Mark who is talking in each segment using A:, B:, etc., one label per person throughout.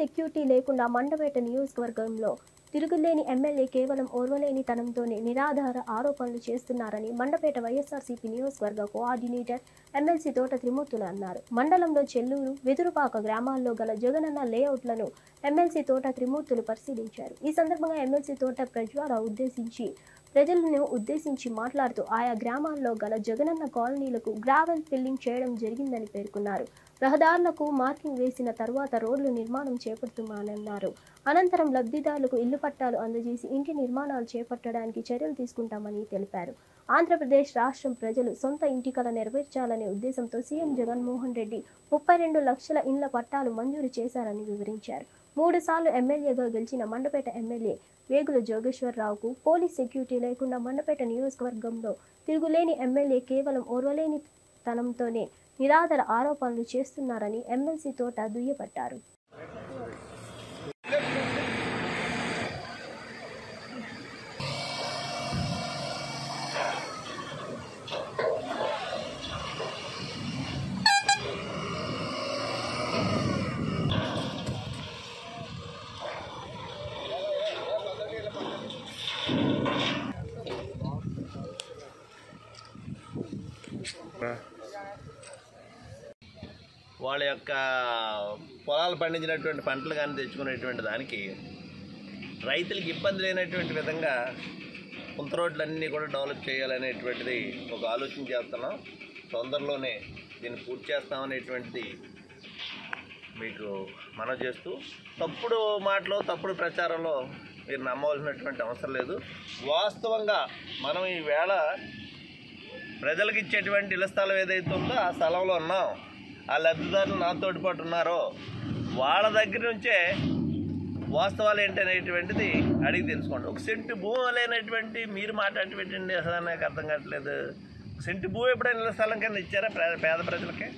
A: security లేకుండా మండపేట నియోజకవర్గంలో తిరుగులేని ఎమ్మెల్యే కేవలం ఓర్వలేని తనంతోనే నిరాధార ఆరోపణలు చేస్తున్నారని మండపేట వైఎస్ఆర్సీపీ నియోజకవర్గ కోఆర్డినేటర్ ఎమ్మెల్సీ తోట త్రిమూర్తులు అన్నారు మండలంలో చెల్లూరు వెదురుపాక గ్రామాల్లో గల జగనన్న లేఅవుట్లను ఎమ్మెల్సీ తోట త్రిమూర్తులు పరిశీలించారు ఈ సందర్భంగా ఎమ్మెల్సీ తోట ప్రజ్వాల ఉద్దేశించి ప్రజలను ఉద్దేశించి మాట్లాడుతూ ఆయా గ్రామాల్లో గల జగనన్న కాలనీలకు గ్రావెల్ ఫిల్లింగ్ చేయడం జరిగిందని పేర్కొన్నారు రహదారులకు మార్కింగ్ వేసిన తర్వాత రోడ్లు నిర్మాణం చేపడుతున్నామన్నారు అనంతరం లబ్ధిదారులకు ఇల్లు పట్టాలు అందజేసి ఇంటి నిర్మాణాలు చేపట్టడానికి చర్యలు తీసుకుంటామని తెలిపారు ఆంధ్రప్రదేశ్ రాష్ట్రం ప్రజలు సొంత ఇంటి కల నెరవేర్చాలనే ఉద్దేశంతో సీఎం జగన్మోహన్ రెడ్డి ముప్పై రెండు లక్షల ఇండ్ల పట్టాలు మంజూరు చేశారని వివరించారు మూడు సార్లు ఎమ్మెల్యేగా గెలిచిన మండపేట ఎమ్మెల్యే వేగుల జోగేశ్వరరావుకు పోలీస్ సెక్యూరిటీ లేకుండా మండపేట నియోజకవర్గంలో తిరుగులేని ఎమ్మెల్యే కేవలం ఓర్వలేని తనంతోనే నిరాధార ఆరోపణలు చేస్తున్నారని ఎమ్మెల్సీ తోట దుయ్యబట్టారు
B: వాళ్ళ యొక్క పొలాలు పండించినటువంటి పంటలు కానీ తెచ్చుకునేటువంటి దానికి రైతులకు ఇబ్బంది లేనటువంటి విధంగా పుంత రోడ్లన్నీ కూడా డెవలప్ చేయాలనేటువంటిది ఒక ఆలోచన చేస్తున్నాం తొందరలోనే దీన్ని పూర్తి చేస్తామనేటువంటిది మీకు మనవి చేస్తూ తప్పుడు మాటలు తప్పుడు ప్రచారంలో మీరు నమ్మవలసినటువంటి అవసరం లేదు వాస్తవంగా మనం ఈవేళ ప్రజలకు ఇచ్చేటువంటి ఇళ్ల స్థలం ఏదైతే ఉందో ఆ స్థలంలో ఉన్నాం ఆ లబ్ధిదారులు నాతోటి పాటు ఉన్నారో వాళ్ళ దగ్గర నుంచే వాస్తవాలు ఏంటనేటువంటిది అడిగి తెలుసుకోండి ఒక సెంటు భూమి లేనటువంటి మీరు మాట్లాడేటువంటి అసలు నాకు అర్థం కావట్లేదు ఒక సెంటు భూమి ఎప్పుడైనా ఇళ్ల స్థలం కింద ఇచ్చారా పేద పేద ప్రజలకి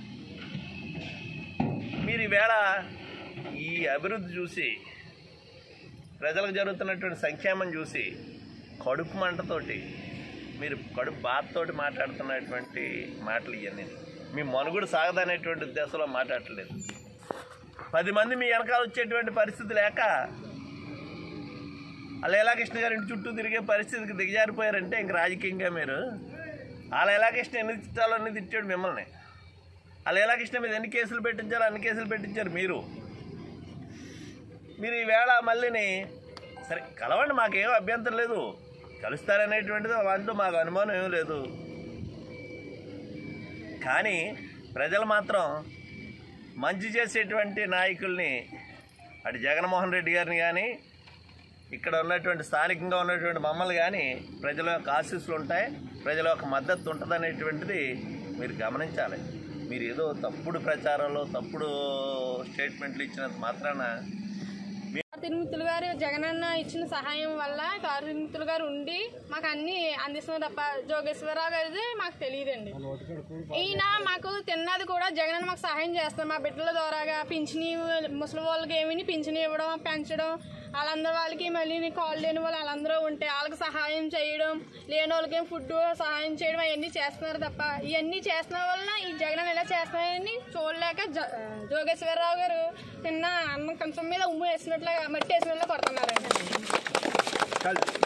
B: మీరు ఈవేళ ఈ అభివృద్ధి చూసి ప్రజలకు జరుగుతున్నటువంటి సంక్షేమం చూసి కడుపు మంటతోటి మీరు కడుపు బాధతోటి మాట్లాడుతున్నటువంటి మాటలు ఇవన్నీ మీ మనుగుడు సాగదనేటువంటి ఉద్దేశంలో మాట్లాడట్లేదు పది మంది మీ వెనకాల వచ్చేటువంటి పరిస్థితి లేక అలా ఎలాకృష్ణ గారి ఇంటి చుట్టూ తిరిగే పరిస్థితికి దిగజారిపోయారంటే ఇంక రాజకీయంగా మీరు అలా ఎలాకృష్ణ ఎన్ని తిట్టాలో అన్ని తిట్టాడు మిమ్మల్ని అలా ఎలాకృష్ణ మీద ఎన్ని కేసులు పెట్టించారో అన్ని కేసులు పెట్టించారు మీరు మీరు ఈవేళ మళ్ళీని సరే కలవండి మాకేం అభ్యంతరం లేదు కలుస్తారనేటువంటిది దాంట్లో మాకు అనుమానం ఏం లేదు కానీ ప్రజలు మాత్రం మంచి చేసేటువంటి నాయకుల్ని అటు జగన్మోహన్ రెడ్డి గారిని కానీ ఇక్కడ ఉన్నటువంటి స్థానికంగా ఉన్నటువంటి మమ్మల్ని కానీ ప్రజల యొక్క ఆశీస్సులు ఉంటాయి ప్రజల యొక్క మద్దతు ఉంటుంది అనేటువంటిది మీరు గమనించాలి మీరు ఏదో తప్పుడు ప్రచారంలో తప్పుడు స్టేట్మెంట్లు ఇచ్చినంత మాత్రాన
C: తిరుమతులు గారు జగనన్న ఇచ్చిన సహాయం వల్ల తిరుమతులు గారు ఉండి మాకు అన్ని అందిస్తున్నారు తప్ప జోగేశ్వరరావు గారిది మాకు తెలియదండి ఈయన మాకు తిన్నది కూడా జగనన్న మాకు సహాయం చేస్తారు మా బిడ్డల ద్వారాగా పింఛని ముసలి వాళ్ళకి ఏమి పింఛని ఇవ్వడం పెంచడం వాళ్ళందరూ వాళ్ళకి మళ్ళీ కాల్ లేని వాళ్ళు వాళ్ళందరూ ఉంటే వాళ్ళకి సహాయం చేయడం లేని వాళ్ళకి ఫుడ్ సహాయం చేయడం అవన్నీ చేస్తున్నారు తప్ప ఇవన్నీ చేస్తున్న వలన ఈ జగన్ ఎలా చేస్తున్నారని చూడలేక జ- జోగేశ్వరరావు గారు తిన్న అన్నం కంచం మీద ఉమ్ము వేసినట్లుగా మట్టి వేసినట్లు కొడుతున్నారండి